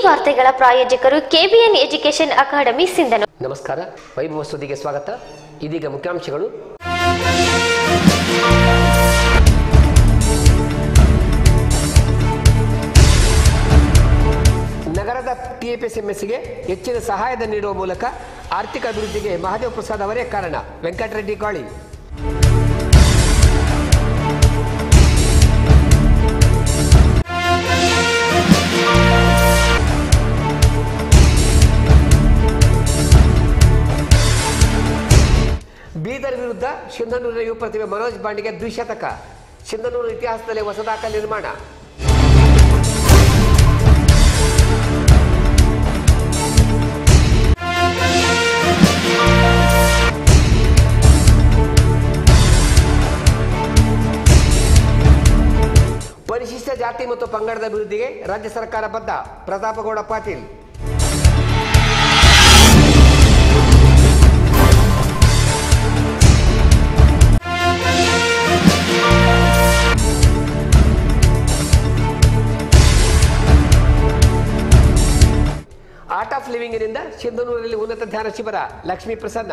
ವಾರ್ತೆಗಳ ಪ್ರಾಯೋಜಕರು KBN education academy ಸಿಂಧನು ನಮಸ್ಕಾರ ವೈಭವ ಸುದ್ದಿಗೆ ಸ್ವಾಗತ ಇದೀಗ ಮುಖ್ಯಾಂಶಗಳು ನಗರದ ಟಿಎಪಿಎಸ್ಎಂಎಸ್ಗೆ ಹೆಚ್ಚಿನ ಸಹಾಯದ ನೀಡುವ ಮೂಲಕ ಆರ್ಥಿಕ ಅಭಿವೃದ್ಧಿಗೆ ಮಹಾದೇವ ಪ್ರಸಾದ್ ಅವರೇ ಕಾರಣ ವೆಂಕಟರೆಡ್ಡಿ ಗಾಳಿ ಬೀದರ್ ವಿರುದ್ಧ ಸಿಂಧನೂರಿನ ಯುವ ಪ್ರತಿಭೆ ಮನೋಜ್ ಬಾಂಡಿಗೆ ದ್ವಿಶತಕ ಸಿಂಧನೂರು ಇತಿಹಾಸದಲ್ಲಿ ಹೊಸ ದಾಖಲೆ ನಿರ್ಮಾಣ ಪರಿಶಿಷ್ಟ ಜಾತಿ ಮತ್ತು ಪಂಗಡದ ಅಭಿವೃದ್ಧಿಗೆ ರಾಜ್ಯ ಸರ್ಕಾರ ಬದ್ಧ ಪ್ರತಾಪಗೌಡ ಪಾಟೀಲ್ ಆರ್ಟ್ ಆಫ್ ಲಿವಿಂಗಿನಿಂದ ಸಿಂಧನೂರಿನಲ್ಲಿ ಉನ್ನತ ಧ್ಯಾನ ಶಿಬಿರ ಲಕ್ಷ್ಮೀ ಪ್ರಸನ್ನ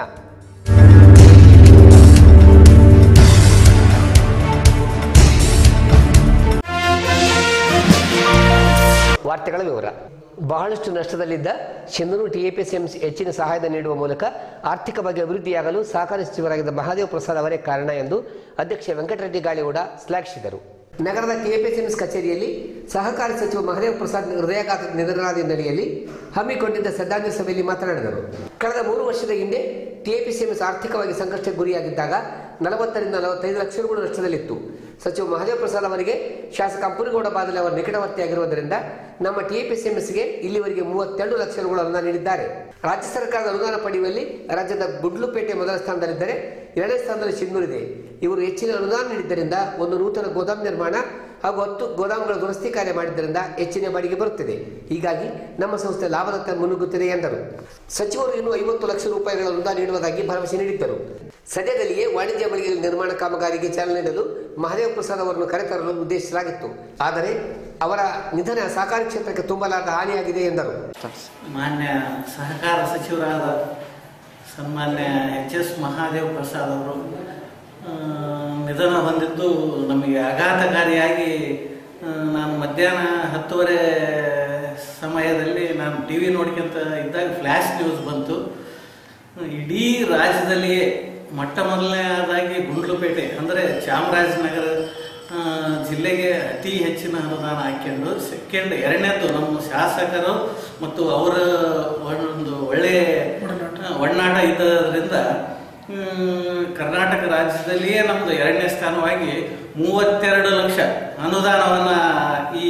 ವಾರ್ತೆಗಳ ವಿವರ ಬಹಳಷ್ಟು ನಷ್ಟದಲ್ಲಿದ್ದ ಸಿಂಧನೂರು ಟಿಎಪಿಎಸ್ಎಂಸಿ ಹೆಚ್ಚಿನ ಸಹಾಯದ ನೀಡುವ ಮೂಲಕ ಆರ್ಥಿಕವಾಗಿ ಅಭಿವೃದ್ಧಿಯಾಗಲು ಸಹಕಾರ ಸಚಿವರಾಗಿದ್ದ ಮಹಾದೇವ ಪ್ರಸಾದ್ ಅವರೇ ಕಾರಣ ಎಂದು ಅಧ್ಯಕ್ಷ ವೆಂಕಟರೆಡ್ಡಿ ಗಾಳಿಗೌಡ ಶ್ಲಾಘಿಸಿದರು ನಗರದ ಟಿಎಪಿಎಸ್ಎಂಎಸ್ ಕಚೇರಿಯಲ್ಲಿ ಸಹಕಾರ ಸಚಿವ ಮಹಾದೇವ ಪ್ರಸಾದ್ ಹೃದಯಾಘಾತ ನಿಧನರಾದ ಹಿನ್ನೆಲೆಯಲ್ಲಿ ಹಮ್ಮಿಕೊಂಡಿದ್ದ ಶ್ರದ್ಧಾಂಜಲಿ ಸಭೆಯಲ್ಲಿ ಮಾತನಾಡಿದರು ಕಳೆದ ಮೂರು ವರ್ಷದ ಹಿಂದೆ ಟಿಎಪಿಸಿಎಂಎಸ್ ಆರ್ಥಿಕವಾಗಿ ಸಂಕಷ್ಟಕ್ಕೆ ಗುರಿಯಾಗಿದ್ದಾಗ ನಲವತ್ತರಿಂದ ನಲವತ್ತೈದು ಲಕ್ಷ ರೂಪಾಯಿ ನಷ್ಟದಲ್ಲಿತ್ತು ಸಚಿವ ಮಹಾದೇವ ಪ್ರಸಾದ್ ಅವರಿಗೆ ಶಾಸಕ ಅಂಪುನಗೌಡ ಬಾದಲಿ ಅವರು ನಿಕಟವರ್ತಿಯಾಗಿರುವುದರಿಂದ ನಮ್ಮ ಟಿಎಪಿಸಿಎಂಎಸ್ಗೆ ಇಲ್ಲಿವರೆಗೆ ಮೂವತ್ತೆರಡು ಲಕ್ಷ ರೂಪಾಯಿ ಅನುದಾನ ನೀಡಿದ್ದಾರೆ ರಾಜ್ಯ ಸರ್ಕಾರದ ಅನುದಾನ ಪಡೆಯುವಲ್ಲಿ ರಾಜ್ಯದ ಗುಡ್ಲುಪೇಟೆ ಮೊದಲ ಸ್ಥಾನದಲ್ಲಿದ್ದರೆ ಎರಡನೇ ಸ್ಥಾನದಲ್ಲಿ ಸಿಂಧೂರಿದೆ ಇವರು ಹೆಚ್ಚಿನ ಅನುದಾನ ನೀಡಿದ್ದರಿಂದ ಒಂದು ನೂತನ ಗೋದಾಮ್ ನಿರ್ಮಾಣ ಹಾಗೂ ಹತ್ತು ಗೋದಾಮುಗಳ ದುರಸ್ತಿ ಕಾರ್ಯ ಮಾಡಿದ್ದರಿಂದ ಹೆಚ್ಚಿನ ಬಾಡಿಗೆ ಬರುತ್ತಿದೆ ಹೀಗಾಗಿ ನಮ್ಮ ಸಂಸ್ಥೆ ಲಾಭದತ್ತ ಮುನ್ನುಗ್ಗುತ್ತಿದೆ ಎಂದರು ಸಚಿವರು ಇನ್ನು ಐವತ್ತು ಲಕ್ಷ ರೂಪಾಯಿಗಳ ಅನುದಾನ ನೀಡುವುದಾಗಿ ಭರವಸೆ ನೀಡಿದ್ದರು ಸದ್ಯದಲ್ಲಿಯೇ ವಾಣಿಜ್ಯ ಮಳಿಗೆ ನಿರ್ಮಾಣ ಕಾಮಗಾರಿಗೆ ಚಾಲನೆ ನೀಡಲು ಮಹಾದೇವ ಪ್ರಸಾದ್ ಅವರನ್ನು ಕರೆತರಲು ಉದ್ದೇಶಿಸಲಾಗಿತ್ತು ಆದರೆ ಅವರ ನಿಧನ ಸಹಕಾರಿ ಕ್ಷೇತ್ರಕ್ಕೆ ತುಂಬಲಾದ ಹಾನಿಯಾಗಿದೆ ಎಂದರು ಮಾನ್ಯ ಸಹಕಾರ ಸಚಿವರಾದ ಸನ್ಮಾನ್ಯ ಎಚ್ ಎಸ್ ಮಹಾದೇವ್ ಪ್ರಸಾದ್ ಅವರು ಆ, ನಿಧನ ಹೊಂದಿದ್ದು ನಮಗೆ ಆಘಾತಕಾರಿಯಾಗಿ ಆ, ನಾನು ಮಧ್ಯಾಹ್ನ ಹತ್ತುವರೆ ಸಮಯದಲ್ಲಿ ನಾನು ಟಿ ವಿ ನೋಡ್ಕೊಂತ ಇದ್ದಾಗ ಫ್ಲ್ಯಾಶ್ ನ್ಯೂಸ್ ಬಂತು ಇಡೀ ರಾಜ್ಯದಲ್ಲಿಯೇ ಮೊಟ್ಟ ಮೊದಲನೇದಾಗಿ ಗುಂಡ್ಲುಪೇಟೆ ಅಂದರೆ ಚಾಮರಾಜನಗರ ಆ, ಜಿಲ್ಲೆಗೆ ಅತಿ ಹೆಚ್ಚಿನ ಅನುದಾನ ಹಾಕ್ಕೊಂಡು ಸೆಕೆಂಡ್ ಎರಡನೇದು ನಮ್ಮ ಶಾಸಕರು ಮತ್ತು ಅವರ ಒಂದು ಒಳ್ಳೆಯ ಒಡನಾಟ ಇದ್ದದ್ರಿಂದ ಹ್ಮ್, ಕರ್ನಾಟಕ ರಾಜ್ಯದಲ್ಲಿಯೇ ನಮ್ಮದು ಎರಡನೇ ಸ್ಥಾನವಾಗಿ ಮೂವತ್ತೆರಡು ಲಕ್ಷ ಅನುದಾನವನ್ನ ಈ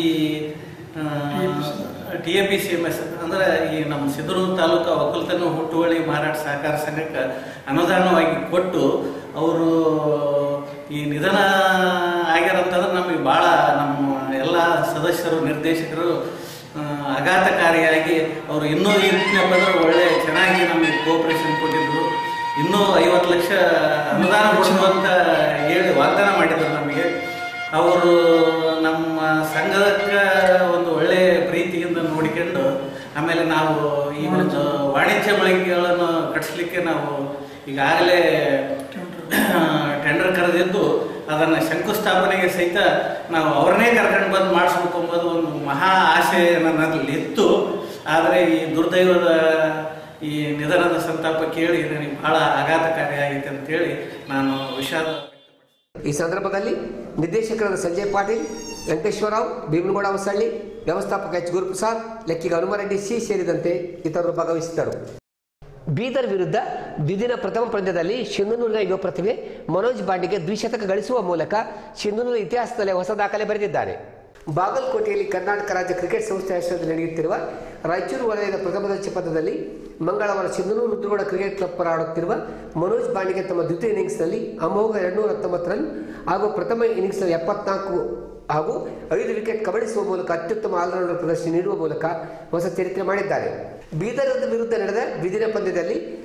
T A P C M S ಅಂದ್ರೆ ಈ ನಮ್ಮ ಸಿಂಧನೂರು ತಾಲೂಕು ಒಕ್ಕಲ್ತನ ಹುಟ್ಟುವಳಿ ಮಾರಾಟ ಸಹಕಾರ ಸಂಘಕ್ಕೆ ಅನುದಾನವಾಗಿ ಕೊಟ್ಟು ಅವರು ಈ ನಿಧನ ಆಗ್ಯಾರಂತಂದ್ರೆ ನಮಗೆ ಭಾಳ ನಮ್ಮ ಎಲ್ಲ ಸದಸ್ಯರು ನಿರ್ದೇಶಕರು ಆ, ಆಘಾತಕಾರಿಯಾಗಿ ಅವರು ಇನ್ನೂ ಇರ್ತೀನಪ್ಪ ಅಂದ್ರೆ ಒಳ್ಳೆ ಚೆನ್ನಾಗಿ ನಮಗೆ ಕೋಆಪರೇಷನ್ ಕೊಟ್ಟಿದ್ರು ಇನ್ನೂ ಐವತ್ತು ಲಕ್ಷ ಅನುದಾನ ಕೊಡುವ ಅಂತ ಹೇಳಿ ವಾಗ್ದಾನ ಮಾಡಿದ್ರು ನಮಗೆ ಅವರು ನಮ್ಮ ಸಂಘಕ್ಕೆ ಒಂದು ಒಳ್ಳೆ ಪ್ರೀತಿಯಿಂದ ನೋಡಿಕೊಂಡು ಆಮೇಲೆ ನಾವು ಈ ಒಂದು ವಾಣಿಜ್ಯ ಮಳಿಗೆಗಳನ್ನು ಕಟ್ಟಿಸ್ಲಿಕ್ಕೆ ನಾವು ಈಗಾಗಲೇ ಟೆಂಡರ್ ಕರೆದಿದ್ದು ಅದನ್ನು ಶಂಕುಸ್ಥಾಪನೆಗೆ ಸಹಿತ ನಾವು ಅವ್ರನ್ನೇ ಕರ್ಕೊಂಡು ಬಂದು ಮಾಡಿಸ್ಬೇಕು ಎಂಬುದು ಒಂದು ಮಹಾ ಆಸೆ ನನ್ನಲ್ಲಿ ಇತ್ತು ಆದರೆ ಈ ದುರ್ದೈವದ ಈ ನಿಧನದ ಸಂತಾಪ ಕೇಳಿ ನನಗೆ ಬಹಳ ಆಘಾತಕಾರಿಯಾಗಿತ್ತು ಅಂತೇಳಿ ನಾನು ವಿಷಾದ ಈ ಸಂದರ್ಭದಲ್ಲಿ ನಿರ್ದೇಶಕರಾದ ಸಂಜಯ್ ಪಾಟೀಲ್ ವೆಂಕಟೇಶ್ವರರಾವ್ ಭೀಮನಗೌಡ ಹೊಸಳ್ಳಿ ವ್ಯವಸ್ಥಾಪಕ ಎಚ್ ಗುರುಪ್ರಸಾದ್ ಲೆಕ್ಕಿಗ ಹನುಮರೆಡ್ಡಿ ಸಿ ಸೇರಿದಂತೆ ಇತರರು ಭಾಗವಹಿಸಿದ್ದರು ಬೀದರ್ ವಿರುದ್ಧ ದ್ವಿದಿನ ಪ್ರಥಮ ಪಂದ್ಯದಲ್ಲಿ ಸಿಂಧನೂರಿನ ಯುವ ಪ್ರತಿಭೆ ಮನೋಜ್ ಬಾಂಡಿಗೆ ದ್ವಿಶತಕ ಗಳಿಸುವ ಮೂಲಕ ಸಿಂಧನೂರು ಇತಿಹಾಸದಲ್ಲಿ ಹೊಸ ದಾಖಲೆ ಬರೆದಿದ್ದಾನೆ ಬಾಗಲಕೋಟೆಯಲ್ಲಿ ಕರ್ನಾಟಕ ರಾಜ್ಯ ಕ್ರಿಕೆಟ್ ಸಂಸ್ಥೆ ಆಶ್ರಯದಲ್ಲಿ ನಡೆಯುತ್ತಿರುವ ರಾಯಚೂರು ವಲಯದ ಪ್ರಥಮ ದರ್ಜೆ ಪಂದ್ಯದಲ್ಲಿ ಮಂಗಳವಾರ ಸಿಂಧನೂರು ರುದ್ರಗೌಡ ಕ್ರಿಕೆಟ್ ಕ್ಲಬ್ ಪರ ಆಡುತ್ತಿರುವ ಮನೋಜ್ ಬಾಂಡಿಗೆ ತಮ್ಮ ದ್ವಿತೀಯ ಇನ್ನಿಂಗ್ಸ್ನಲ್ಲಿ ಅಮೋಘ ಎರಡುನೂರ ಹತ್ತೊಂಬತ್ತು ರನ್ ಹಾಗೂ ಪ್ರಥಮ ಇನ್ನಿಂಗ್ಸ್ನಲ್ಲಿ ಎಪ್ಪತ್ನಾಲ್ಕು ಹಾಗೂ ಐದು ವಿಕೆಟ್ ಕಬಳಿಸುವ ಮೂಲಕ ಅತ್ಯುತ್ತಮ ಆಲ್ರೌಂಡರ್ ಪ್ರದರ್ಶನ ನೀಡುವ ಮೂಲಕ ಹೊಸ ಚರಿತ್ರೆ ಮಾಡಿದ್ದಾರೆ ಬೀದರ್ ವಿರುದ್ಧ ನಡೆದ ದ್ವಿದಿನ ಪಂದ್ಯದಲ್ಲಿ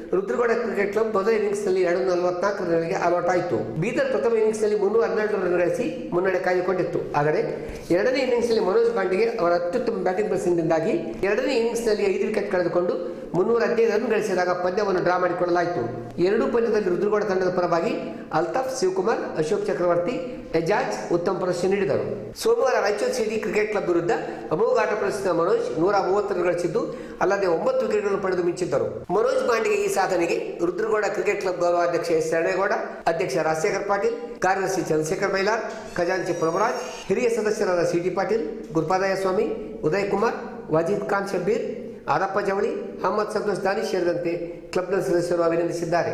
ರುದ್ರಗೌಡ ಕ್ರಿಕೆಟ್ ಕ್ಲಬ್ ಮೊದಲ ಇನ್ನಿಂಗ್ಸ್ನಲ್ಲಿ ಎರಡು ನಲವತ್ನಾಲ್ಕು ರನ್ಗಳಿಗೆ ಆಲ್ಔಟ್ ಆಯಿತು ಬೀದರ್ ಪ್ರಥಮ ಇನ್ನಿಂಗ್ಸ್ನಲ್ಲಿ ಮುನ್ನೂರ ಹನ್ನೆರಡು ರನ್ ಗಳಿಸಿ ಮುನ್ನಡೆ ಕಾಯ್ದುಕೊಂಡಿತ್ತು ಆದರೆ ಎರಡನೇ ಇನ್ನಿಂಗ್ಸ್ನಲ್ಲಿ ಮನೋಜ್ ಪಾಂಡೆಗೆ ಅವರ ಅತ್ಯುತ್ತಮ ಬ್ಯಾಟಿಂಗ್ ಪ್ರದರ್ಶನದಿಂದಾಗಿ ಎರಡನೇ ಇನ್ನಿಂಗ್ಸ್ನಲ್ಲಿ ಐದು ವಿಕೆಟ್ ಕಳೆದುಕೊಂಡು ಮುನ್ನೂರ ಹದಿನೈದು ರನ್ ಗಳಿಸಿದಾಗ ಪಂದ್ಯವನ್ನು ಡ್ರಾ ಮಾಡಿಕೊಳ್ಳಲಾಯಿತು ಎರಡೂ ಪಂದ್ಯದಲ್ಲಿ ರುದ್ರಗೌಡ ತಂಡದ ಪರವಾಗಿ ಅಲ್ತಾಫ್ ಶಿವಕುಮಾರ್ ಅಶೋಕ್ ಚಕ್ರವರ್ತಿ ಎಜಾಜ್ ಉತ್ತಮ ಪ್ರದರ್ಶನ ನೀಡಿದರು ಸೋಮವಾರ ರಾಯಚೂರು ಸಿಟಿ ಕ್ರಿಕೆಟ್ ಕ್ಲಬ್ ವಿರುದ್ಧ ಅಮೋಘ ಆಟ ಪ್ರದರ್ಶಿಸಿದ ಮನೋಜ್ ನೂರ ಮೂವತ್ತು ರನ್ ಗಳಿಸಿದ್ದು ಅಲ್ಲದೆ ಒಂಬತ್ತು ವಿಕೆಟ್ಗಳನ್ನು ಪಡೆದು ಮಿಂಚಿದ್ದರು ಮನೋಜ್ ಪಾಂಡೆಗೆ ಈ ಸಾಧನೆಗೆ ರುದ್ರಗೌಡ ಕ್ರಿಕೆಟ್ ಕ್ಲಬ್ ಗೌರವಾಧ್ಯಕ್ಷ ಎಸ್ ಶರಣೇಗೌಡ ಅಧ್ಯಕ್ಷ ರಾಜಶೇಖರ್ ಪಾಟೀಲ್ ಕಾರ್ಯದರ್ಶಿ ಚಂದ್ರಶೇಖರ್ ಬೈಲಾರ್ ಖಜಾಂಚಿ ಪ್ರಭುರಾಜ್ ಹಿರಿಯ ಸದಸ್ಯರಾದ ಸಿಟಿ ಪಾಟೀಲ್ ಗುರುಪಾದಯ್ಯ ಸ್ವಾಮಿ ಉದಯ್ ಕುಮಾರ್ ವಾಜಿದ್ ಖಾನ್ ಶಬ್ಬೀರ್ ಆದಪ್ಪ ಜವಳಿ ಅಹಮದ್ ಸಂತೋಷ್ ದಾನಿ ಸೇರಿದಂತೆ ಕ್ಲಬ್ನ ಸದಸ್ಯರು ಅಭಿನಂದಿಸಿದ್ದಾರೆ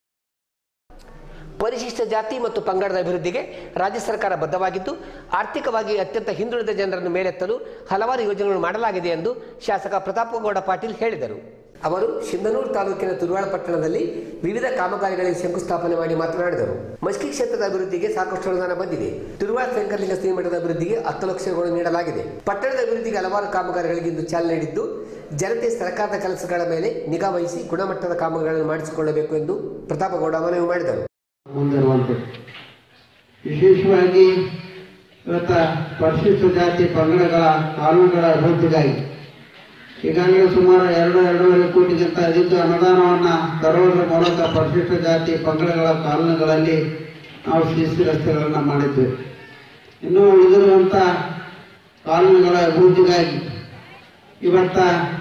ಪರಿಶಿಷ್ಟ ಜಾತಿ ಮತ್ತು ಪಂಗಡದ ಅಭಿವೃದ್ಧಿಗೆ ರಾಜ್ಯ ಸರ್ಕಾರ ಬದ್ಧವಾಗಿದ್ದು ಆರ್ಥಿಕವಾಗಿ ಅತ್ಯಂತ ಹಿಂದುಳಿದ ಜನರನ್ನು ಮೇಲೆತ್ತಲು ಹಲವಾರು ಯೋಜನೆಗಳು ಮಾಡಲಾಗಿದೆ ಎಂದು ಶಾಸಕ ಪ್ರತಾಪಗೌಡ ಪಾಟೀಲ್ ಹೇಳಿದರು ಅವರು ಸಿಂಧನೂರು ತಾಲೂಕಿನ ತುರುವಾಳ ಪಟ್ಟಣದಲ್ಲಿ ವಿವಿಧ ಕಾಮಗಾರಿಗಳಿಗೆ ಶಂಕುಸ್ಥಾಪನೆ ಮಾಡಿ ಮಾತನಾಡಿದರು ಮಸ್ಕಿ ಕ್ಷೇತ್ರದ ಅಭಿವೃದ್ಧಿಗೆ ಸಾಕಷ್ಟು ಅನುದಾನ ಬಂದಿದೆ ತುರುವಾಳ ಶಂಕರಲಿಂಗ ಶ್ರೀಮಠದ ಅಭಿವೃದ್ಧಿಗೆ ಹತ್ತು ಲಕ್ಷಗಳು ನೀಡಲಾಗಿದೆ ಪಟ್ಟಣದ ಅಭಿವೃದ್ಧಿಗೆ ಹಲವಾರು ಕಾಮಗಾರಿಗಳಿಗೆ ಇಂದು ಚಾಲನೆ ನೀಡಿದ್ದು ಜನತೆ ಸರ್ಕಾರದ ಕೆಲಸಗಳ ಮೇಲೆ ನಿಗಾ ವಹಿಸಿ ಗುಣಮಟ್ಟದ ಕಾಮಗಾರಿಗಳನ್ನು ಮಾಡಿಸಿಕೊಳ್ಳಬೇಕು ಎಂದು ಪ್ರತಾಪಗೌಡ ಮನವಿ ಮಾಡಿದರು ಮುಂದಿರುವಂಥದ್ದು ವಿಶೇಷವಾಗಿ ಇವತ್ತ ಪರಿಶಿಷ್ಟ ಜಾತಿ ಪಂಗಡಗಳ ಕಾನೂನುಗಳ ಅಭಿವೃದ್ಧಿಗಾಗಿ ಈಗಾಗಲೇ ಸುಮಾರು ಎರಡು ಎರಡೂವರೆ ಕೋಟಿಗಿಂತ ಅಧಿಕ ಅನುದಾನವನ್ನು ತರುವುದರ ಮೂಲಕ ಪರಿಶಿಷ್ಟ ಜಾತಿ ಪಂಗಡಗಳ ಕಾನೂನುಗಳಲ್ಲಿ ನಾವು ಸಿಸಿ ರಸ್ತೆಗಳನ್ನು ಮಾಡಿದ್ವಿ ಇನ್ನು ಉಳಿದಿರುವಂಥ ಕಾನೂನುಗಳ ಅಭಿವೃದ್ಧಿಗಾಗಿ ಇವತ್ತ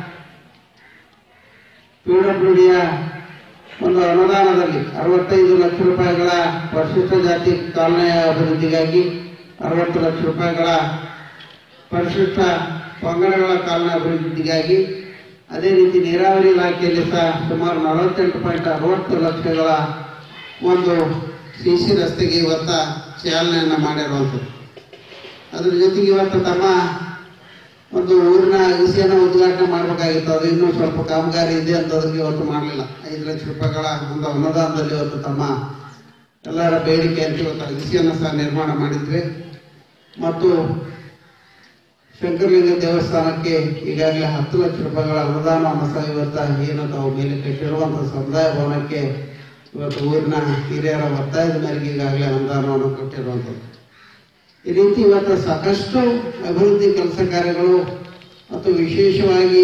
ಪಿ ಡಬ್ಲ್ಯೂ ಡಿಯ ಒಂದು ಅನುದಾನದಲ್ಲಿ ಅರವತ್ತೈದು ಲಕ್ಷ ರೂಪಾಯಿಗಳ ಪರಿಶಿಷ್ಟ ಜಾತಿ ಕಾಲನೆಯ ಅಭಿವೃದ್ಧಿಗಾಗಿ ಅರವತ್ತು ಲಕ್ಷ ರೂಪಾಯಿಗಳ ಪರಿಶಿಷ್ಟ ಪಂಗಡಗಳ ಕಾಲನ ಅಭಿವೃದ್ಧಿಗಾಗಿ ಅದೇ ರೀತಿ ನೀರಾವರಿ ಇಲಾಖೆಯಲ್ಲಿ ಸಹ ಸುಮಾರು ನಲವತ್ತೆಂಟು ಪಾಯಿಂಟ್ ಅರವತ್ತು ಲಕ್ಷಗಳ ಒಂದು ಸಿ ಸಿ ರಸ್ತೆಗೆ ಇವತ್ತ ಚಾಲನೆಯನ್ನು ಮಾಡಿರುವಂಥದ್ದು ಅದ್ರ ಜೊತೆಗೆ ಇವತ್ತು ತಮ್ಮ ಒಂದು ಊರಿನ ವಿಷಯನ ಉದ್ಘಾಟನೆ ಮಾಡಬೇಕಾಗಿತ್ತು ಅದು ಇನ್ನೂ ಸ್ವಲ್ಪ ಕಾಮಗಾರಿ ಇದೆ ಅಂತ ಅದಕ್ಕೆ ಇವತ್ತು ಮಾಡಲಿಲ್ಲ ಐದು ಲಕ್ಷ ರೂಪಾಯಿಗಳ ಒಂದು ಅನುದಾನದಲ್ಲಿ ಇವತ್ತು ತಮ್ಮ ಎಲ್ಲರ ಬೇಡಿಕೆ ಅಂತ ಇವತ್ತು ಅಗಸಿಯನ್ನು ಸಹ ನಿರ್ಮಾಣ ಮಾಡಿದ್ವಿ ಮತ್ತು ಶಂಕರಲಿಂಗ ದೇವಸ್ಥಾನಕ್ಕೆ ಈಗಾಗಲೇ ಹತ್ತು ಲಕ್ಷ ರೂಪಾಯಿಗಳ ಅನುದಾನವನ್ನು ಸಹ ಇವತ್ತು ಏನು ತಾವು ಮೇಲೆ ಕಟ್ಟಿರುವಂಥ ಸಮುದಾಯ ಭವನಕ್ಕೆ ಇವತ್ತು ಊರಿನ ಹಿರಿಯರ ಒತ್ತಾಯದ ಮೇರೆಗೆ ಈಗಾಗಲೇ ಅನುದಾನವನ್ನು ಕೊಟ್ಟಿರುವಂಥದ್ದು ಈ ರೀತಿ ಇವತ್ತು ಸಾಕಷ್ಟು ಅಭಿವೃದ್ಧಿ ಕೆಲಸ ಕಾರ್ಯಗಳು ಮತ್ತು ವಿಶೇಷವಾಗಿ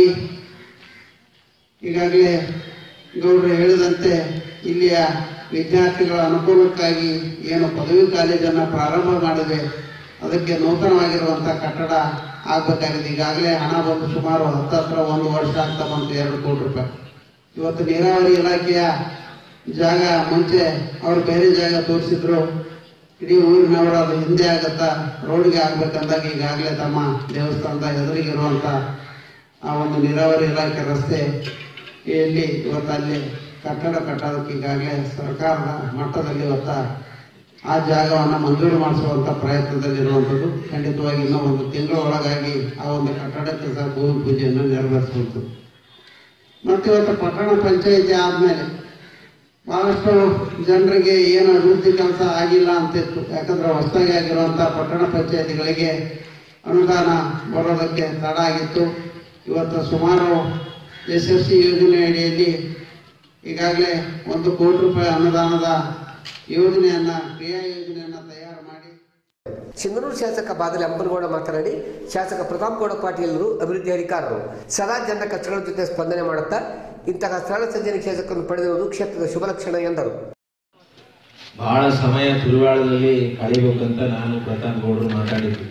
ಈಗಾಗಲೇ ಗೌಡರು ಹೇಳಿದಂತೆ ಇಲ್ಲಿಯ ವಿದ್ಯಾರ್ಥಿಗಳ ಅನುಕೂಲಕ್ಕಾಗಿ ಏನು ಪದವಿ ಕಾಲೇಜನ್ನು ಪ್ರಾರಂಭ ಮಾಡಿದೆ ಅದಕ್ಕೆ ನೂತನವಾಗಿರುವಂಥ ಕಟ್ಟಡ ಆಗಬೇಕಾಗಿದೆ ಈಗಾಗಲೇ ಹಣ ಬಂದು ಸುಮಾರು ಹತ್ತತ್ರ ಒಂದು ವರ್ಷ ಆಗ್ತಾ ಬಂತು ಎರಡು ಕೋಟಿ ರೂಪಾಯಿ ಇವತ್ತು ನೀರಾವರಿ ಇಲಾಖೆಯ ಜಾಗ ಮುಂಚೆ ಅವರು ಬೇರೆ ಜಾಗ ತೋರಿಸಿದ್ರು ಇಡೀ ಊರಿನವರು ಅದು ಹಿಂದೆ ಆಗತ್ತಾ ರೋಡ್ಗೆ ಆಗ್ಬೇಕಂದಾಗ ಈಗಾಗಲೇ ತಮ್ಮ ದೇವಸ್ಥಾನದ ಎದುರಿಗಿರುವಂತ ಆ ಒಂದು ನೀರಾವರಿ ಇಲಾಖೆ ರಸ್ತೆ ಇಲ್ಲಿ ಇವತ್ತು ಅಲ್ಲಿ ಕಟ್ಟಡ ಕಟ್ಟೋದಕ್ಕೆ ಈಗಾಗಲೇ ಸರ್ಕಾರದ ಮಟ್ಟದಲ್ಲಿ ಇವತ್ತ ಆ ಜಾಗವನ್ನು ಮಂಜೂರು ಮಾಡಿಸುವಂತ ಪ್ರಯತ್ನದಲ್ಲಿರುವಂಥದ್ದು ಖಂಡಿತವಾಗಿ ಇನ್ನೂ ಒಂದು ತಿಂಗಳ ಒಳಗಾಗಿ ಆ ಒಂದು ಕಟ್ಟಡಕ್ಕೆ ಸಹ ಭೂಮಿ ಪೂಜೆಯನ್ನು ನೆರವೇರಿಸುವಂಥದ್ದು ಮತ್ತು ಇವತ್ತು ಪಟ್ಟಣ ಪಂಚಾಯಿತಿ ಆದಮೇಲೆ ಬಹಳಷ್ಟು ಜನರಿಗೆ ಏನು ಅಭಿವೃದ್ಧಿ ಕೆಲಸ ಆಗಿಲ್ಲ ಅಂತಿತ್ತು ಯಾಕಂದ್ರೆ ಹೊಸದಾಗಿ ಆಗಿರುವಂಥ ಪಟ್ಟಣ ಪಂಚಾಯತಿಗಳಿಗೆ ಅನುದಾನ ಬರೋದಕ್ಕೆ ತಡ ಆಗಿತ್ತು ಇವತ್ತು ಸುಮಾರು ಎಸ್ ಎಸ್ ಸಿ ಯೋಜನೆ ಅಡಿಯಲ್ಲಿ ಈಗಾಗಲೇ ಒಂದು ಕೋಟಿ ರೂಪಾಯಿ ಅನುದಾನದ ಯೋಜನೆಯನ್ನ ಕ್ರಿಯಾ ಯೋಜನೆಯನ್ನ ತಯಾರು ಮಾಡಿ ಸಿಂಧನೂರು ಶಾಸಕ ಬಾದಲಿ ಅಂಬನಗೌಡ ಮಾತನಾಡಿ ಶಾಸಕ ಪ್ರತಾಪ್ಗೌಡ ಪಾಟೀಲರು ಅಭಿವೃದ್ಧಿ ಅಧಿಕಾರರು ಸದಾ ಜನರ ಕಷ್ಟಗಳ ಜೊತೆ ಸ್ಪಂದನೆ ಮಾಡುತ್ತಾ ಇಂತಹ ಸರಳ ಸಂಜನೆ ಶಾಸಕರನ್ನು ಪಡೆದಿರುವುದು ಕ್ಷೇತ್ರದ ಶುಭ ಲಕ್ಷಣ ಎಂದರು ಬಹಳ ಸಮಯ ತುರುವಾಳದಲ್ಲಿ ಕಳಿಬೇಕಂತ ನಾನು ಪ್ರತಾಪ್ ಗೌಡರು ಮಾತಾಡಿದ್ವಿ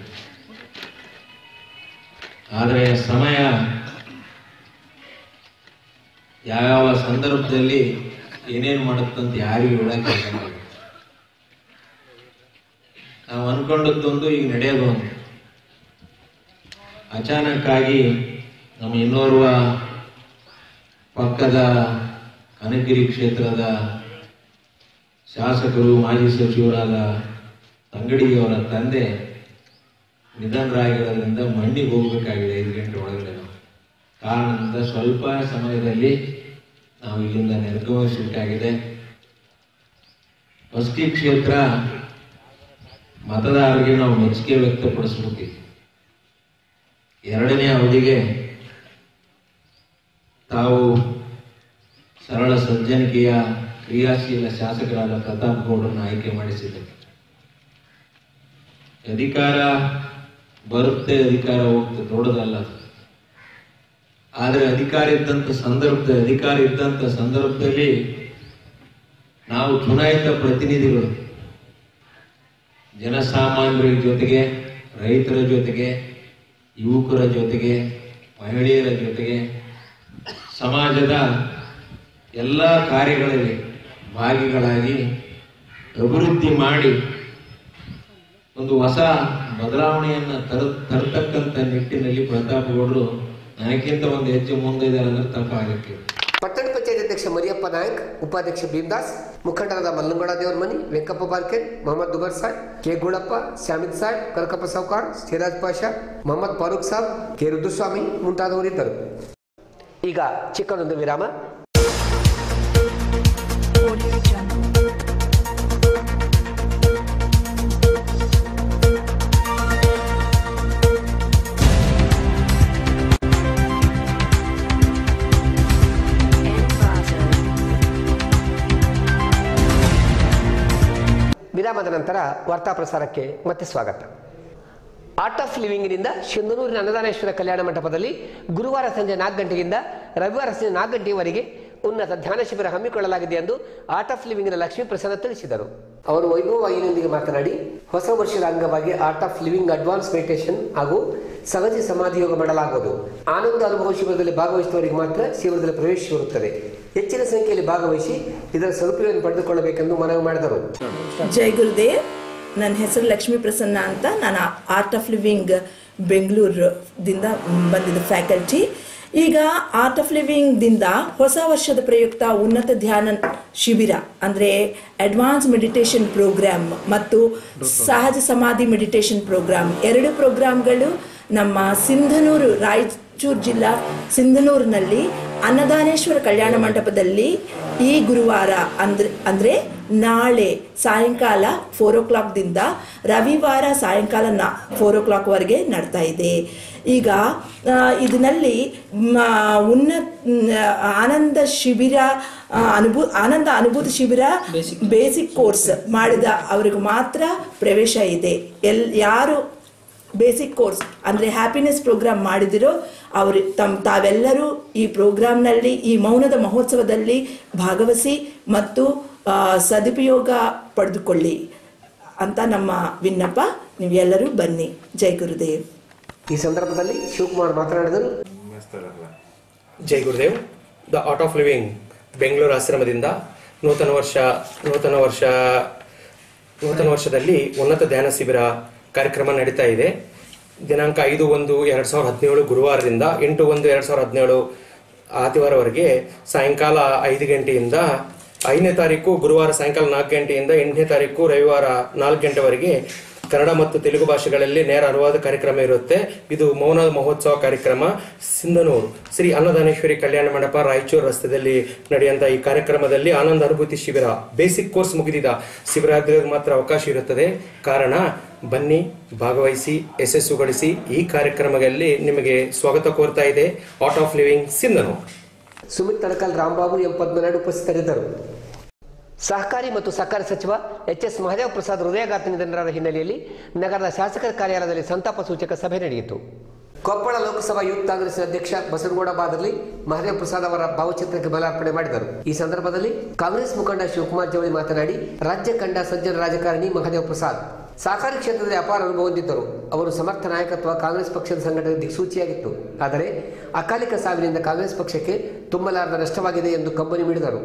ಆದರೆ ಸಮಯ ಯಾವ್ಯಾವ ಸಂದರ್ಭದಲ್ಲಿ ಏನೇನು ಮಾಡುತ್ತಂತ ಯಾರಿಗೂ ಹೇಳಕ್ಕಾಗಲ್ಲ ನಾವು ಅನ್ಕೊಂಡದ್ದೊಂದು ಈಗ ನಡೆಯೋದು ಒಂದು ಅಚಾನಕ್ ಆಗಿ ನಮ್ಮ ಇನ್ನೋರ್ವ ಪಕ್ಕದ ಕನಗಿರಿ ಕ್ಷೇತ್ರದ ಶಾಸಕರು ಮಾಜಿ ಸಚಿವರಾದ ತಂಗಡಿಯವರ ತಂದೆ ನಿಧನರಾಗಿರೋದ್ರಿಂದ ಮಂಡಿಗೆ ಹೋಗ್ಬೇಕಾಗಿದೆ ಐದು ಗಂಟೆ ಒಳಗಡೆ ನಾವು ಕಾರಣದಿಂದ ಸ್ವಲ್ಪ ಸಮಯದಲ್ಲಿ ನಾವು ಇಲ್ಲಿಂದ ನಿರ್ಗಮಿಸಬೇಕಾಗಿದೆ ಹೊಸಕಿ ಕ್ಷೇತ್ರ ಮತದಾರರಿಗೆ ನಾವು ಮೆಚ್ಚುಗೆ ವ್ಯಕ್ತಪಡಿಸಬೇಕು ಎರಡನೇ ಅವಧಿಗೆ ತಾವು ಸರಳ ಸಜ್ಜನಿಕೆಯ ಕ್ರಿಯಾಶೀಲ ಶಾಸಕರಾದ ಪ್ರತಾಪ್ ಗೌಡರನ್ನು ಆಯ್ಕೆ ಮಾಡಿಸಿದರು ಅಧಿಕಾರ ಬರುತ್ತೆ ಅಧಿಕಾರ ಹೋಗುತ್ತೆ ದೊಡ್ಡದಲ್ಲ ಅದು. ಆದರೆ ಅಧಿಕಾರ ಇದ್ದಂಥ ಸಂದರ್ಭದಲ್ಲಿ ಅಧಿಕಾರ ಇದ್ದಂಥ ಸಂದರ್ಭದಲ್ಲಿ ನಾವು ಚುನಾಯಿತ ಪ್ರತಿನಿಧಿಗಳು ಜನಸಾಮಾನ್ಯರ ಜೊತೆಗೆ ರೈತರ ಜೊತೆಗೆ ಯುವಕರ ಜೊತೆಗೆ ಮಹಿಳೆಯರ ಜೊತೆಗೆ ಸಮಾಜದ ಎಲ್ಲ ಕಾರ್ಯಗಳಲ್ಲಿ ಭಾಗಿಗಳಾಗಿ ಅಭಿವೃದ್ಧಿ ಮಾಡಿ ಒಂದು ಹೊಸ ಬದಲಾವಣೆಯನ್ನ ತರ ತರತಕ್ಕಂಥ ನಿಟ್ಟಿನಲ್ಲಿ ಪ್ರತಾಪ್ ಗೌಡರು ನನಗಿಂತ ಒಂದು ಹೆಜ್ಜೆ ಮುಂದೆ ಇದ್ದಾರೆ ಅಂದ್ರೆ ತಪ್ಪಾಗಕ್ಕೆ ಪಟ್ಟಣ ಪಂಚಾಯತ್ ಅಧ್ಯಕ್ಷ ಮರಿಯಪ್ಪ ನಾಯಕ್ ಉಪಾಧ್ಯಕ್ಷ ಭೀಮದಾಸ್ ಮುಖಂಡರಾದ ಮಲ್ಲಂಗೌಡ ದೇವರಮನಿ ವೆಂಕಪ್ಪ ಬಾರ್ಕೆಟ್ ಮೊಹಮ್ಮದ್ ದುಬರ್ ಸಾಹ್ ಕೆ ಗುಳಪ್ಪ ಶ್ಯಾಮಿತ್ ಸಾಹ್ ಕನಕಪ್ಪ ಸೌಕಾರ್ ಸಿರಾಜ್ ಪಾಷಾ ಮೊಹಮ್ಮದ್ ಫಾರೂಕ್ ಸಾಬ್ ಕೆ ರುದ್ದುಸ್ವಾಮಿ ಮುಂತಾದವರಿದ್ದರು ಈಗ ಚಿಕ್ಕದೊಂದು ವಿರಾಮ ವಿರಾಮದ ನಂತರ ವಾರ್ತಾ ಪ್ರಸಾರಕ್ಕೆ ಮತ್ತೆ ಸ್ವಾಗತ ಆರ್ಟ್ ಆಫ್ ಲಿವಿಂಗ್ನಿಂದ ಸಿಂಧನೂರಿನ ಅನ್ನದಾನೇಶ್ವರ ಕಲ್ಯಾಣ ಮಂಟಪದಲ್ಲಿ ಗುರುವಾರ ಸಂಜೆ ನಾಲ್ಕು ಗಂಟೆಯಿಂದ ರವಿವಾರ ಸಂಜೆ ನಾಲ್ಕು ಗಂಟೆಯವರೆಗೆ ಉನ್ನತ ಧ್ಯಾನ ಶಿಬಿರ ಹಮ್ಮಿಕೊಳ್ಳಲಾಗಿದೆ ಎಂದು ಆರ್ಟ್ ಆಫ್ ಲಿವಿಂಗ್ನ ಲಕ್ಷ್ಮೀ ಪ್ರಸನ್ನ ತಿಳಿಸಿದರು ಅವರು ವೈಭವ ವಾಹಿನಿಯೊಂದಿಗೆ ಮಾತನಾಡಿ ಹೊಸ ವರ್ಷದ ಅಂಗವಾಗಿ art of living advance meditation ಹಾಗೂ ಸಹಜ ಸಮಾಧಿ ಯೋಗ ಮಾಡಲಾಗುವುದು ಆನಂದ ಅನುಭವ ಶಿಬಿರದಲ್ಲಿ ಭಾಗವಹಿಸಿದವರಿಗೆ ಮಾತ್ರ ಶಿಬಿರದಲ್ಲಿ ಪ್ರವೇಶಿಸಿರುತ್ತದೆ ಹೆಚ್ಚಿನ ಸಂಖ್ಯೆಯಲ್ಲಿ ಭಾಗವಹಿಸಿ ಇದರ ಸದುಪಯೋಗ ಪಡೆದುಕೊಳ್ಳಬೇಕೆಂದು ಮನವಿ ಮಾಡಿದರು ಜೈ ಗುರುದೇವ್ ನನ್ನ ಹೆಸರು ಲಕ್ಷ್ಮೀ ಪ್ರಸನ್ನ ಅಂತ ನಾನು ಆರ್ಟ್ ಆಫ್ ಲಿವಿಂಗ್ ಬೆಂಗಳೂರದಿಂದ ಬಂದಿದ್ದ ಫ್ಯಾಕಲ್ಟಿ ಈಗ ಆರ್ಟ್ ಆಫ್ ಲಿವಿಂಗ್ದಿಂದ ಹೊಸ ವರ್ಷದ ಪ್ರಯುಕ್ತ ಉನ್ನತ ಧ್ಯಾನ ಶಿಬಿರ ಅಂದರೆ ಅಡ್ವಾನ್ಸ್ ಮೆಡಿಟೇಷನ್ ಪ್ರೋಗ್ರಾಮ್ ಮತ್ತು ಸಹಜ ಸಮಾಧಿ ಮೆಡಿಟೇಷನ್ ಪ್ರೋಗ್ರಾಮ್ ಎರಡು ಪ್ರೋಗ್ರಾಮ್ಗಳು ನಮ್ಮ ಸಿಂಧನೂರು ರಾಯಚೂರು ಜಿಲ್ಲಾ ಸಿಂಧನೂರಿನಲ್ಲಿ ಅನ್ನದಾನೇಶ್ವರ ಕಲ್ಯಾಣ ಮಂಟಪದಲ್ಲಿ ಈ ಗುರುವಾರ ಅಂದ್ರೆ ಅಂದರೆ ನಾಳೆ ಸಾಯಂಕಾಲ ಫೋರ್ ಓ ಕ್ಲಾಕ್ದಿಂದ ರವಿವಾರ ಸಾಯಂಕಾಲ ನಾ ಫೋರ್ ಓ ಕ್ಲಾಕ್ವರೆಗೆ ನಡ್ತಾ ಇದೆ ಈಗ ಆ, ಇದರಲ್ಲಿ ಮ, ಉನ್ನ ಮ್, ಆನಂದ ಶಿಬಿರ ಆ, ಅನುಭೂ ಆನಂದ ಅನುಭೂತಿ ಶಿಬಿರ ಬೇಸಿಕ್ ಕೋರ್ಸ್ ಮಾಡಿದ ಅವರಿಗೆ ಮಾತ್ರ ಪ್ರವೇಶ ಇದೆ ಎಲ್ ಯಾರು ಬೇಸಿಕ್ ಕೋರ್ಸ್ ಅಂದರೆ ಹ್ಯಾಪಿನೆಸ್ ಪ್ರೋಗ್ರಾಮ್ ಮಾಡಿದಿರೋ ಅವರು ತಮ್ಮ ತಾವೆಲ್ಲರೂ ಈ ಪ್ರೋಗ್ರಾಮ್ನಲ್ಲಿ ಈ ಮೌನದ ಮಹೋತ್ಸವದಲ್ಲಿ ಭಾಗವಹಿಸಿ ಮತ್ತು ಆ, ಸದುಪಯೋಗ ಪಡೆದುಕೊಳ್ಳಿ ಅಂತ ನಮ್ಮ ವಿನ್ನಪ ನೀವೆಲ್ಲರೂ ಬನ್ನಿ ಜೈ ಗುರುದೇವ್ ಈ ಸಂದರ್ಭದಲ್ಲಿ ಶಿವಕುಮಾರ್ ಮಾತನಾಡಿದರು ಜೈ ಗುರುದೇವ್ the art of living Bengaluru ಆಶ್ರಮದಿಂದ ನೂತನ ವರ್ಷ ನೂತನ ವರ್ಷ ನೂತನ ವರ್ಷದಲ್ಲಿ ಉನ್ನತ ಧ್ಯಾನ ಶಿಬಿರ ಕಾರ್ಯಕ್ರಮ ನಡೀತಾ ಇದೆ ದಿನಾಂಕ ಐದು ಒಂದು ಎರಡ್ ಸಾವಿರದ ಹದಿನೇಳು ಗುರುವಾರದಿಂದ ಎಂಟು ಒಂದು ಎರಡ್ ಸಾವಿರದ ಹದಿನೇಳು ಆದಿವಾರವರೆಗೆ ಸಾಯಂಕಾಲ ಐದು ಗಂಟೆಯಿಂದ ಐದನೇ ತಾರೀಕು ಗುರುವಾರ ಸಾಯಂಕಾಲ ನಾಲ್ಕು ಗಂಟೆಯಿಂದ ಎಂಟನೇ ತಾರೀಕು ರವಿವಾರ ನಾಲ್ಕು ಗಂಟೆವರೆಗೆ ಕನ್ನಡ ಮತ್ತು ತೆಲುಗು ಭಾಷೆಗಳಲ್ಲಿ ನೇರ ಅನುವಾದ ಕಾರ್ಯಕ್ರಮ ಇರುತ್ತೆ ಇದು ಮೌನ ಮಹೋತ್ಸವ ಕಾರ್ಯಕ್ರಮ ಸಿಂಧನೂರು ಶ್ರೀ ಅನ್ನದಾನೇಶ್ವರಿ ಕಲ್ಯಾಣ ಮಂಟಪ ರಾಯಚೂರು ರಸ್ತೆಯಲ್ಲಿ ನಡೆಯುವಂತ ಈ ಕಾರ್ಯಕ್ರಮದಲ್ಲಿ ಆನಂದ ಅನುಭೂತಿ ಶಿಬಿರ ಬೇಸಿಕ್ ಕೋರ್ಸ್ ಮುಗಿದಿದ ಶಿಬಿರಾರ್ಥಿಗಳಿಗೆ ಮಾತ್ರ ಅವಕಾಶ ಇರುತ್ತದೆ ಕಾರಣ ಬನ್ನಿ ಭಾಗವಹಿಸಿ ಯಶಸ್ಸುಗೊಳಿಸಿ ಈ ಕಾರ್ಯಕ್ರಮದಲ್ಲಿ ನಿಮಗೆ ಸ್ವಾಗತ ಕೋರ್ತಾ ಇದೆ art of living Sindhanur Sumit Tadakal Rambabu M Padmanadu ಉಪಸ್ಥಿತರಿದ್ದರು ಸಹಕಾರಿ ಮತ್ತು ಸಹಕಾರ ಸಚಿವ ಎಚ್ ಎಸ್ ಮಹದೇವ ಪ್ರಸಾದ್ ಹೃದಯಾಘಾತ ನಿಧನರಾದ ಹಿನ್ನೆಲೆಯಲ್ಲಿ ನಗರದ ಶಾಸಕರ ಕಾರ್ಯಾಲಯದಲ್ಲಿ ಸಂತಾಪ ಸೂಚಕ ಸಭೆ ನಡೆಯಿತು ಕೊಪ್ಪಳ ಲೋಕಸಭಾ ಯೂತ್ ಕಾಂಗ್ರೆಸ್ ಅಧ್ಯಕ್ಷ ಬಸನಗೌಡ ಬಾದರ್ಲಿ ಮಹದೇವ ಪ್ರಸಾದ್ ಅವರ ಭಾವಚಿತ್ರಕ್ಕೆ ಮಾಲಾರ್ಪಣೆ ಮಾಡಿದರು ಈ ಸಂದರ್ಭದಲ್ಲಿ ಕಾಂಗ್ರೆಸ್ ಮುಖಂಡ ಶಿವಕುಮಾರ್ ಜವಳಿ ಮಾತನಾಡಿ ರಾಜ್ಯ ಕಂಡ ಸಜ್ಜನ ರಾಜಕಾರಣಿ ಮಹದೇವ ಪ್ರಸಾದ್ ಸಹಕಾರಿ ಕ್ಷೇತ್ರದಲ್ಲಿ ಅಪಾರ ಅನುಭವ ಹೊಂದಿದ್ದರು ಅವರು ಸಮರ್ಥ ನಾಯಕತ್ವ ಕಾಂಗ್ರೆಸ್ ಪಕ್ಷದ ಸಂಘಟನೆ ದಿಕ್ಸೂಚಿಯಾಗಿತ್ತು ಆದರೆ ಅಕಾಲಿಕ ಸಾವಿನಿಂದ ಕಾಂಗ್ರೆಸ್ ಪಕ್ಷಕ್ಕೆ ತುಂಬಲಾರದ ನಷ್ಟವಾಗಿದೆ ಎಂದು ಕಂಬನಿ ಮಿಡಿದರು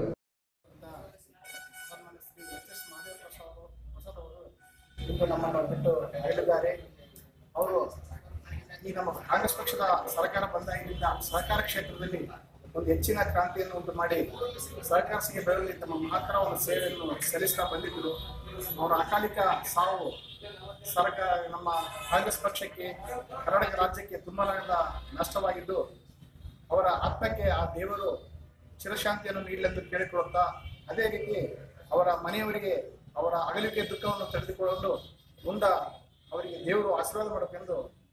ಇಂದು ನಮ್ಮನ್ನು ಬಿಟ್ಟು ಹೇಳಿದ್ದಾರೆ ಅವರು ಈ ನಮ್ಮ ಕಾಂಗ್ರೆಸ್ ಪಕ್ಷದ ಸರ್ಕಾರ ಬಂದಾಗಿನಿಂದ ಸಹಕಾರ ಕ್ಷೇತ್ರದಲ್ಲಿ ಒಂದು ಹೆಚ್ಚಿನ ಕ್ರಾಂತಿಯನ್ನು ಉಂಟು ಮಾಡಿ ಸಹಕಾರಸಿಗೆ ಬೆಳೆಯಲ್ಲಿ ತಮ್ಮ ಮಹತ್ತರ ಒಂದು ಸೇವೆಯನ್ನು ಸಲ್ಲಿಸ್ತಾ ಬಂದಿದ್ದರು ಅವರ ಅಕಾಲಿಕ ಸಾವು ಸರ್ಕಾರ ನಮ್ಮ ಕಾಂಗ್ರೆಸ್ ಪಕ್ಷಕ್ಕೆ ಕರ್ನಾಟಕ ರಾಜ್ಯಕ್ಕೆ ತುಂಬಲಾರದ ನಷ್ಟವಾಗಿದ್ದು ಅವರ ಆತ್ಮಕ್ಕೆ ಆ ದೇವರು ಚಿರಶಾಂತಿಯನ್ನು ನೀಡಲೆಂದು ಕೇಳಿಕೊಳ್ಳುತ್ತಾ ಅದೇ ರೀತಿ ಅವರ ಮನೆಯವರಿಗೆ ಅವರ ಅಗಲಿಕೆ ದುಃಖವನ್ನು ತಡೆದುಕೊಳ್ಳಲು ಮುಂದ ಅವರಿಗೆ ದೇವರು ಆಶೀರ್ವಾದ ಮಾಡಬೇಕೆಂದು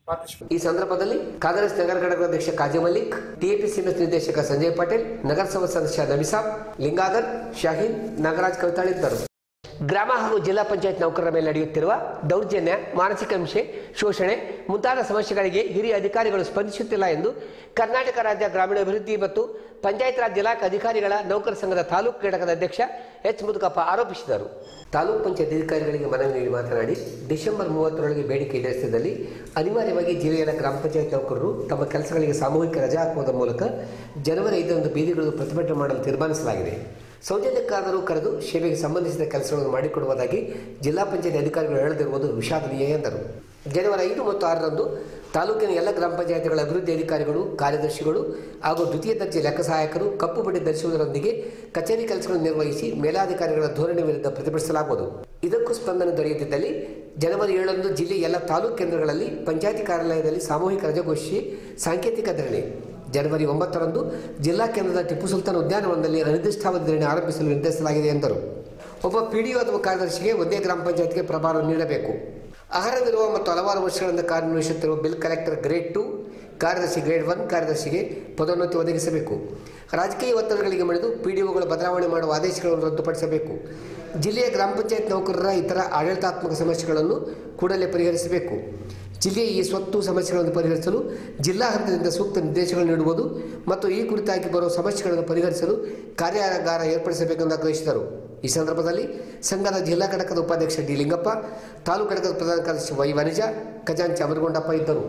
ಪ್ರಾರ್ಥಿಸಿಕೊಳ್ಳಿ ಈ ಸಂದರ್ಭದಲ್ಲಿ ಕಾಂಗ್ರೆಸ್ ನಗರ ಘಟಕದ ಅಧ್ಯಕ್ಷ ಕಾಜಿ ಮಲ್ಲಿಕ್ ಟಿಎಪಿಸಿ ನಿರ್ದೇಶಕ ಸಂಜಯ್ ಪಟೇಲ್ ನಗರಸಭಾ ಸದಸ್ಯ ನಬಿಸಾಬ್ ಲಿಂಗಾಗರ್ ಶಾಹೀನ್ ನಾಗರಾಜ್ ಕವಿತಾಳಿದ್ದರು ಗ್ರಾಮ ಹಾಗೂ ಜಿಲ್ಲಾ ಪಂಚಾಯತ್ ನೌಕರರ ಮೇಲೆ ನಡೆಯುತ್ತಿರುವ ದೌರ್ಜನ್ಯ ಮಾನಸಿಕ ಹಿಂಸೆ ಶೋಷಣೆ ಮುಂತಾದ ಸಮಸ್ಯೆಗಳಿಗೆ ಹಿರಿಯ ಅಧಿಕಾರಿಗಳು ಸ್ಪಂದಿಸುತ್ತಿಲ್ಲ ಎಂದು ಕರ್ನಾಟಕ ರಾಜ್ಯ ಗ್ರಾಮೀಣಾಭಿವೃದ್ಧಿ ಮತ್ತು ಪಂಚಾಯತ್ ರಾಜ್ ಇಲಾಖೆ ಅಧಿಕಾರಿಗಳ ನೌಕರ ಸಂಘದ ತಾಲೂಕು ಘಟಕದ ಅಧ್ಯಕ್ಷ ಎಚ್ ಮುದುಕಪ್ಪ ಆರೋಪಿಸಿದರು ತಾಲೂಕು ಪಂಚಾಯತ್ ಅಧಿಕಾರಿಗಳಿಗೆ ಮನವಿ ನೀಡಿ ಮಾತನಾಡಿ ಡಿಸೆಂಬರ್ ಮೂವತ್ತರೊಳಗೆ ಬೇಡಿಕೆ ಈಡೇರಿಸಿದಲ್ಲಿ ಅನಿವಾರ್ಯವಾಗಿ ಜಿಲ್ಲೆಯ ಗ್ರಾಮ ಪಂಚಾಯತ್ ನೌಕರರು ತಮ್ಮ ಕೆಲಸಗಳಿಗೆ ಸಾಮೂಹಿಕ ರಜಾ ಹಾಕುವುದರ ಮೂಲಕ ಜನವರಿ ಐದರಂದು ಬೀದಿಗಳು ಪ್ರತಿಭಟನೆ ಮಾಡಲು ತೀರ್ಮಾನಿಸಲಾಗಿದೆ ಸೌಜನ್ಯಕ್ಕಾದರೂ ಕರೆದು ಸೇವೆಗೆ ಸಂಬಂಧಿಸಿದ ಕೆಲಸಗಳನ್ನು ಮಾಡಿಕೊಡುವುದಾಗಿ ಜಿಲ್ಲಾ ಪಂಚಾಯತ್ ಅಧಿಕಾರಿಗಳು ಹೇಳದಿರುವುದು ವಿಷಾದನೀಯ ಎಂದರು ಜನವರಿ ಐದು ಮತ್ತು ಆರರಂದು ತಾಲೂಕಿನ ಎಲ್ಲ ಗ್ರಾಮ ಪಂಚಾಯತ್ಗಳ ಅಭಿವೃದ್ಧಿ ಅಧಿಕಾರಿಗಳು ಕಾರ್ಯದರ್ಶಿಗಳು ಹಾಗೂ ದ್ವಿತೀಯ ದರ್ಜೆ ಲೆಕ್ಕ ಸಹಾಯಕರು ಕಪ್ಪು ಬಡ್ಡಿ ಧರಿಸುವುದರೊಂದಿಗೆ ಕಚೇರಿ ಕೆಲಸಗಳನ್ನು ನಿರ್ವಹಿಸಿ ಮೇಲಾಧಿಕಾರಿಗಳ ಧೋರಣೆ ವಿರುದ್ಧ ಪ್ರತಿಭಟಿಸಲಾಗುವುದು ಇದಕ್ಕೂ ಸ್ಪಂದನೆ ದೊರೆಯದಿದ್ದಲ್ಲಿ ಜನವರಿ ಏಳರಂದು ಜಿಲ್ಲೆಯ ಎಲ್ಲ ತಾಲೂಕು ಕೇಂದ್ರಗಳಲ್ಲಿ ಪಂಚಾಯತಿ ಕಾರ್ಯಾಲಯದಲ್ಲಿ ಸಾಮೂಹಿಕ ರಜೆ ಘೋಷಿಸಿ ಸಾಂಕೇತಿಕ ಧರಣಿ ಜನವರಿ ಒಂಬತ್ತರಂದು ಜಿಲ್ಲಾ ಕೇಂದ್ರದ ಟಿಪ್ಪು ಸುಲ್ತಾನ್ ಉದ್ಯಾನವನದಲ್ಲಿ ಅನಿರ್ದಿಷ್ಟಾವಧಿ ಧರಣಿ ಆರಂಭಿಸಲು ನಿರ್ಧರಿಸಲಾಗಿದೆ ಎಂದರು ಒಬ್ಬ ಪಿಡಿಒ ಅಥವಾ ಕಾರ್ಯದರ್ಶಿಗೆ ಒಂದೇ ಗ್ರಾಮ ಪಂಚಾಯತ್ಗೆ ಪ್ರಭಾರ ನೀಡಬೇಕು ಆಹಾರ ನಿರ್ವಹ ಮತ್ತು ಹಲವಾರು ವರ್ಷಗಳಿಂದ ಕಾರ್ಯನಿರ್ವಹಿಸುತ್ತಿರುವ ಬಿಲ್ ಕಲೆಕ್ಟರ್ ಗ್ರೇಡ್ ಟು ಕಾರ್ಯದರ್ಶಿ ಗ್ರೇಡ್ ಒನ್ ಕಾರ್ಯದರ್ಶಿಗೆ ಪದೋನ್ನತಿ ಒದಗಿಸಬೇಕು ರಾಜಕೀಯ ಒತ್ತಡಗಳಿಗೆ ಮಣಿದು ಪಿಡಿಒಗಳು ಬದಲಾವಣೆ ಮಾಡುವ ಆದೇಶಗಳನ್ನು ರದ್ದುಪಡಿಸಬೇಕು ಜಿಲ್ಲೆಯ ಗ್ರಾಮ ಪಂಚಾಯತ್ ನೌಕರರ ಇತರ ಆಡಳಿತಾತ್ಮಕ ಸಮಸ್ಯೆಗಳನ್ನು ಕೂಡಲೇ ಪರಿಹರಿಸಬೇಕು ಜಿಲ್ಲೆಯ ಈ ಸ್ವತ್ತು ಸಮಸ್ಯೆಗಳನ್ನು ಪರಿಹರಿಸಲು ಜಿಲ್ಲಾ ಹಂತದಿಂದ ಸೂಕ್ತ ನಿರ್ದೇಶನಗಳು ನೀಡುವುದು ಮತ್ತು ಈ ಕುರಿತಾಗಿ ಬರುವ ಸಮಸ್ಯೆಗಳನ್ನು ಪರಿಹರಿಸಲು ಕಾರ್ಯಾಗಾರ ಏರ್ಪಡಿಸಬೇಕೆಂದು ಆಗ್ರಹಿಸಿದರು ಈ ಸಂದರ್ಭದಲ್ಲಿ ಸಂಘದ ಜಿಲ್ಲಾ ಘಟಕದ ಉಪಾಧ್ಯಕ್ಷ ಡಿ ಲಿಂಗಪ್ಪ ತಾಲೂಕು ಘಟಕದ ಪ್ರಧಾನ ಕಾರ್ಯದರ್ಶಿ ವೈ ವನಿಜ ಖಜಾಂಚಿ ಅಮರಗೊಂಡಪ್ಪ ಇದ್ದರು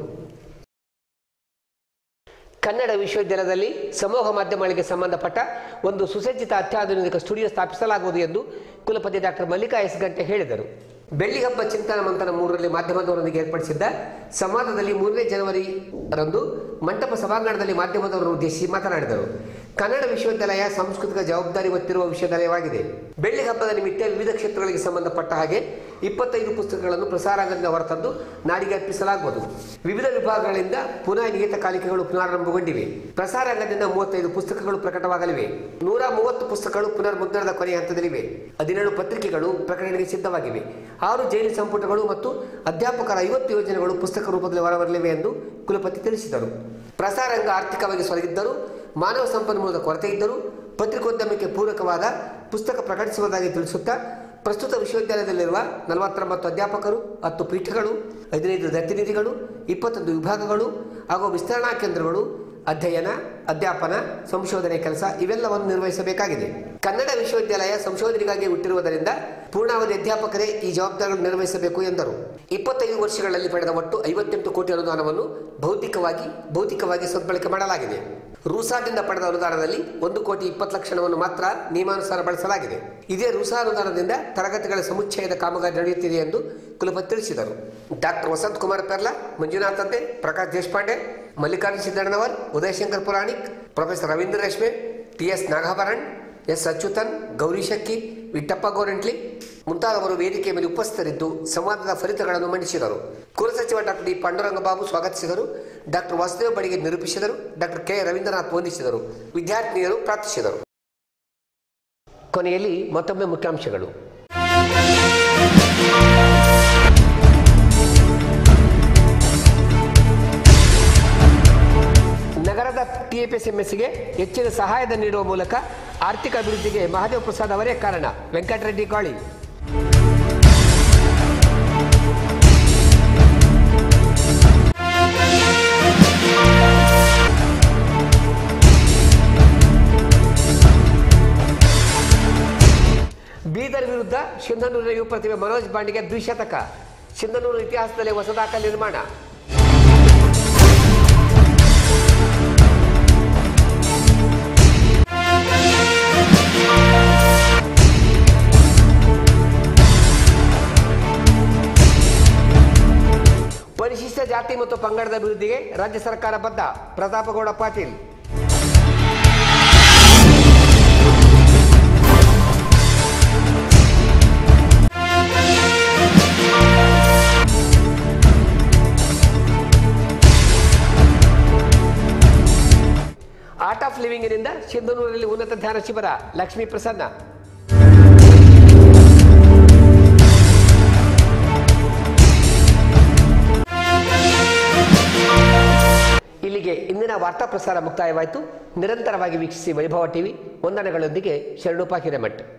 ಕನ್ನಡ ವಿಶ್ವವಿದ್ಯಾಲಯದಲ್ಲಿ ಸಮೂಹ ಮಾಧ್ಯಮಗಳಿಗೆ ಸಂಬಂಧಪಟ್ಟ ಒಂದು ಸುಸಜ್ಜಿತ ಅತ್ಯಾಧುನಿಕ ಸ್ಟುಡಿಯೋ ಸ್ಥಾಪಿಸಲಾಗುವುದು ಎಂದು ಕುಲಪತಿ ಡಾಕ್ಟರ್ ಮಲ್ಲಿಕಾ ಎಸ್ ಗಂಟೆ ಹೇಳಿದರು ಬೆಳ್ಳಿ ಹಬ್ಬ ಚಿಂತನ ಮಂಥನ ಮೂರರಲ್ಲಿ ಮಾಧ್ಯಮದವರೊಂದಿಗೆ ಏರ್ಪಡಿಸಿದ್ದ ಸಂವಾದದಲ್ಲಿ ಮೂರನೇ ಜನವರಿ ರಂದು ಮಂಟಪ ಸಭಾಂಗಣದಲ್ಲಿ ಮಾಧ್ಯಮದವರನ್ನು ಉದ್ದೇಶಿಸಿ ಮಾತನಾಡಿದರು ಕನ್ನಡ ವಿಶ್ವವಿದ್ಯಾಲಯ ಸಾಂಸ್ಕೃತಿಕ ಜವಾಬ್ದಾರಿ ಹೊತ್ತಿರುವ ವಿಶ್ವವಿದ್ಯಾಲಯವಾಗಿದೆ ಬೆಳ್ಳಿ ಹಬ್ಬದ ನಿಮಿತ್ತ ವಿವಿಧ ಕ್ಷೇತ್ರಗಳಿಗೆ ಸಂಬಂಧಪಟ್ಟ ಹಾಗೆ ಇಪ್ಪತ್ತೈದು ಪುಸ್ತಕಗಳನ್ನು ಪ್ರಸಾರಾಂಗದಿಂದ ಹೊರತಂದು ನಾಡಿಗೆ ಅರ್ಪಿಸಲಾಗುವುದು ವಿವಿಧ ವಿಭಾಗಗಳಿಂದ ಪುನಃ ನಿಯತಕಾಲಿಕೆಗಳು ಪುನರಾರಂಭಗೊಂಡಿವೆ ಪ್ರಸಾರಾಂಗದಿಂದ ಮೂವತ್ತೈದು ಪುಸ್ತಕಗಳು ಪ್ರಕಟವಾಗಲಿವೆ ನೂರ ಮೂವತ್ತು ಪುಸ್ತಕಗಳು ಪುನರ್ಮುದ್ರಣದ ಕೊನೆಯ ಹಂತದಲ್ಲಿವೆ ಹದಿನೇಳು ಪತ್ರಿಕೆಗಳು ಪ್ರಕಟಣೆಗೆ ಸಿದ್ಧವಾಗಿವೆ ಆರು ಜೈಲು ಸಂಪುಟಗಳು ಮತ್ತು ಅಧ್ಯಾಪಕರ ಐವತ್ತು ಯೋಜನೆಗಳು ಪುಸ್ತಕ ರೂಪದಲ್ಲಿ ಹೊರಬರಲಿವೆ ಎಂದು ಕುಲಪತಿ ತಿಳಿಸಿದರು ಪ್ರಸಾರಾಂಗ ಆರ್ಥಿಕವಾಗಿ ಸೊರಗಿದ್ದರೂ ಮಾನವ ಸಂಪನ್ಮೂಲದ ಕೊರತೆ ಇದ್ದರೂ ಪತ್ರಿಕೋದ್ಯಮಕ್ಕೆ ಪೂರಕವಾದ ಪುಸ್ತಕ ಪ್ರಕಟಿಸುವುದಾಗಿ ತಿಳಿಸುತ್ತಾ ಪ್ರಸ್ತುತ ವಿಶ್ವವಿದ್ಯಾಲಯದಲ್ಲಿರುವ ನಲವತ್ತೊಂಬತ್ತು ಅಧ್ಯಾಪಕರು ಹತ್ತು ಪೀಠಗಳು ಹದಿನೈದು ಪ್ರತಿನಿಧಿಗಳು ಇಪ್ಪತ್ತೊಂದು ವಿಭಾಗಗಳು ಹಾಗೂ ವಿಸ್ತರಣಾ ಕೇಂದ್ರಗಳು ಅಧ್ಯಯನ ಅಧ್ಯಾಪನ ಸಂಶೋಧನೆ ಕೆಲಸ ಇವೆಲ್ಲವನ್ನು ನಿರ್ವಹಿಸಬೇಕಾಗಿದೆ ಕನ್ನಡ ವಿಶ್ವವಿದ್ಯಾಲಯ ಸಂಶೋಧನೆಗಾಗಿ ಹುಟ್ಟಿರುವುದರಿಂದ ಪೂರ್ಣಾವಧಿ ಅಧ್ಯಾಪಕರೇ ಈ ಜವಾಬ್ದಾರಿಗಳನ್ನು ನಿರ್ವಹಿಸಬೇಕು ಎಂದರು ಇಪ್ಪತ್ತೈದು ವರ್ಷಗಳಲ್ಲಿ ಪಡೆದ ಒಟ್ಟು ಐವತ್ತೆಂಟು ಕೋಟಿ ಅನುದಾನವನ್ನು ಭೌತಿಕವಾಗಿ ಭೌತಿಕವಾಗಿ ಸದ್ಬಳಕೆ ಮಾಡಲಾಗಿದೆ ರೂಸಾದಿಂದ ಪಡೆದ ಅನುದಾನದಲ್ಲಿ ಒಂದು ಕೋಟಿ ಇಪ್ಪತ್ತು ಲಕ್ಷ ಹಣವನ್ನು ಮಾತ್ರ ನಿಯಮಾನುಸಾರ ಬಳಸಲಾಗಿದೆ ಇದೇ ರೂಸಾ ಅನುದಾನದಿಂದ ತರಗತಿಗಳ ಸಮುಚ್ಚಯದ ಕಾಮಗಾರಿ ನಡೆಯುತ್ತಿದೆ ಎಂದು ಕುಲಪತಿ ತಿಳಿಸಿದರು ಡಾಕ್ಟರ್ ವಸಂತ್ ಕುಮಾರ್ ಪೆರ್ಲಾ ಮಂಜುನಾಥ್ ಅಂತೆ Prakash Deshpande Mallikarjuna Siddannanavar Udayashankar Puranik professor Ravindra Reshme T S Nagabharan S Achyutan Gauri Shakki Vittappa Gorantli ಮುಂತಾದವರು ವೇದಿಕೆ ಮೇಲೆ ಉಪಸ್ಥಿತರಿದ್ದು ಸಂವಾದದ ಫಲಿತಗಳನ್ನು ಮಂಡಿಸಿದರು ಕುಲಸಚಿವ ಡಾಕ್ಟರ್ ಡಿ ಪಾಂಡುರಂಗ ಬಾಬು ಸ್ವಾಗತಿಸಿದರು ಡಾಕ್ಟರ್ ವಾಸುದೇವ ಬಡಿಗೆ ನಿರೂಪಿಸಿದರು ಡಾಕ್ಟರ್ ಕೆ ರವೀಂದ್ರನಾಥ್ ವಂದಿಸಿದರು ವಿದ್ಯಾರ್ಥಿನಿಯರು ಪ್ರಾರ್ಥಿಸಿದರು ಕೊನೆಯಲ್ಲಿ ಮತ್ತೊಮ್ಮೆ ಮುಖ್ಯಾಂಶಗಳು ನಗರದ ಟಿಎಪಿಎಸ್ಎಂಎಸ್ಗೆ ಹೆಚ್ಚಿನ ಸಹಾಯದ ನೀಡುವ ಮೂಲಕ ಆರ್ಥಿಕ ಅಭಿವೃದ್ಧಿಗೆ ಮಹಾದೇವ ಪ್ರಸಾದ್ ಅವರೇ ಕಾರಣ ವೆಂಕಟರೆಡ್ಡಿ ಗಾಳಿ ಬೀದರ್ ವಿರುದ್ಧ ಸಿಂಧನೂರಿನ ಯುವ ಪ್ರತಿಭೆ ಮನೋಜ್ ಬಾಂಡಿಗೆ ದ್ವಿಶತಕ ಸಿಂಧನೂರು ಇತಿಹಾಸದಲ್ಲಿ ಹೊಸ ದಾಖಲೆ ನಿರ್ಮಾಣ ಪರಿಶಿಷ್ಟ ಜಾತಿ ಮತ್ತು ಪಂಗಡದ ಅಭಿವೃದ್ಧಿಗೆ ರಾಜ್ಯ ಸರ್ಕಾರ ಬದ್ಧ ಪ್ರತಾಪಗೌಡ ಪಾಟೀಲ್ ಆರ್ಟ್ ಆಫ್ ಲಿವಿಂಗಿನಿಂದ ಸಿಂಧನೂರಲ್ಲಿ ಉನ್ನತ ಧ್ಯಾನ ಶಿಬಿರ ಲಕ್ಷ್ಮೀ ಪ್ರಸನ್ನ ವಾರ್ತಾ ಪ್ರಸಾರ ಮುಕ್ತಾಯವಾಯಿತು ನಿರಂತರವಾಗಿ ವೀಕ್ಷಿಸಿ ವೈಭವ ಟಿವಿ ವಂದನೆಗಳೊಂದಿಗೆ ಶರಣುಪ ಹಿರೇಮಠ್